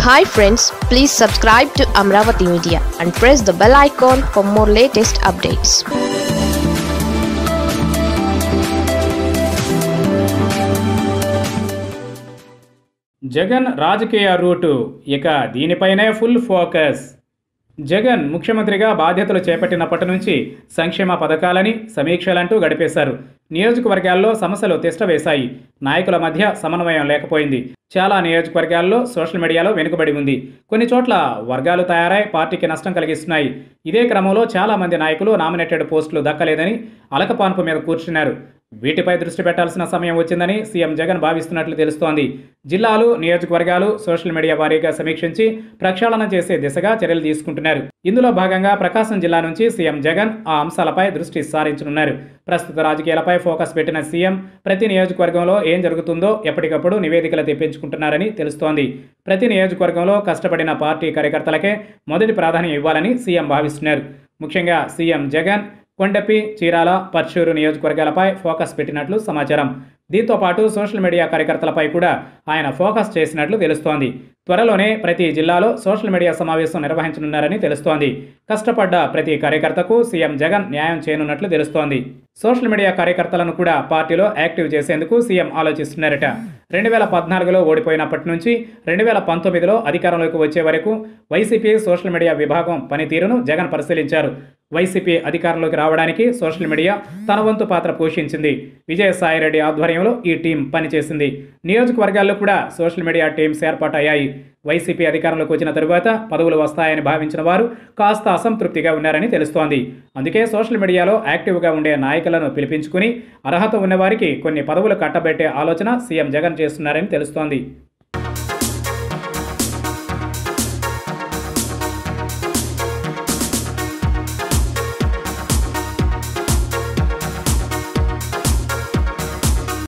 hi friends please subscribe to Amaravati media and press the bell icon for more latest updates Jagan రాజకీయ రూటు ఇక దీనిపైనే full focus Jagan ముఖ్యమంత్రిగా బాధ్యతలు చేపట్టినప్పటి నుంచి సంక్షేమ పథకాలని సమీక్షలంటూ గడిపేశారు నియోజకవర్గాల్లో సమస్యలు తిష్టవేశాయి నాయకుల మధ్య సమన్వయం లేకపోయింది చాలా నియోజకవర్గాల్లో సోషల్ మీడియాలో వెనుకబడి ఉంది కొన్ని చోట్ల వర్గాలు తయారై పార్టీకి నష్టం కలిగిస్తున్నాయి ఇదే క్రమంలో చాలా మంది నాయకులు నామినేటెడ్ పోస్టులు దక్కలేదని అలకపాన్పు మీద కూర్చున్నారు వీటిపై దృష్టి పెట్టాల్సిన సమయం వచ్చిందని సీఎం జగన్ భావిస్తున్నట్లు తెలుస్తోంది జిల్లాలు నియోజకవర్గాలు సోషల్ మీడియా వారీగా సమీక్షించి ప్రక్షాళన చేసే దిశగా చర్యలు తీసుకుంటున్నారు ఇందులో భాగంగా ప్రకాశం జిల్లా నుంచి సీఎం జగన్ ఆ అంశాలపై దృష్టి సారించనున్నారు ప్రస్తుత రాజకీయాలపై ఫోకస్ పెట్టిన సీఎం ప్రతి నియోజకవర్గంలో ఏం జరుగుతుందో ఎప్పటికప్పుడు నివేదికలు తెప్పించుకుంటున్నారని తెలుస్తోంది ప్రతి నియోజకవర్గంలో కష్టపడిన పార్టీ కార్యకర్తలకే మొదటి ప్రాధాన్యం ఇవ్వాలని సీఎం భావిస్తున్నారు ముఖ్యంగా సీఎం జగన్ కొండపి చీరాల పర్చూరు నియోజకవర్గాలపై ఫోకస్ పెట్టినట్లు సమాచారం దీంతో పాటు సోషల్ మీడియా కార్యకర్తలపై కూడా ఆయన ఫోకస్ చేసినట్లు తెలుస్తోంది త్వరలోనే ప్రతి జిల్లాలో సోషల్ మీడియా సమావేశం నిర్వహించనున్నారని తెలుస్తోంది కష్టపడ్డ ప్రతి కార్యకర్తకు సీఎం జగన్ న్యాయం చేయనున్నట్లు తెలుస్తోంది సోషల్ మీడియా కార్యకర్తలను కూడా పార్టీలో యాక్టివ్ చేసేందుకు సీఎం ఆలోచిస్తున్నారట రెండు వేల పద్నాలుగులో ఓడిపోయినప్పటి నుంచి రెండు వేల పంతొమ్మిదిలో అధికారంలోకి వచ్చే వరకు వైసీపీ సోషల్ మీడియా విభాగం పనితీరును జగన్ పరిశీలించారు వైసీపీ అధికారంలోకి రావడానికి సోషల్ మీడియా తన వంతు పాత్ర పోషించింది విజయసాయిరెడ్డి ఆధ్వర్యంలో ఈ టీం పనిచేసింది నియోజకవర్గాల్లో కూడా సోషల్ మీడియా టీమ్స్ ఏర్పాటయ్యాయి వైసీపీ అధికారంలోకి వచ్చిన తరువాత పదవులు వస్తాయని భావించిన వారు కాస్త అసంతృప్తిగా ఉన్నారని తెలుస్తోంది అందుకే సోషల్ మీడియాలో యాక్టివ్గా ఉండే నాయకులను పిలిపించుకుని అర్హత ఉన్నవారికి కొన్ని పదవులు కట్టబెట్టే ఆలోచన సీఎం జగన్ చేస్తున్నారని తెలుస్తోంది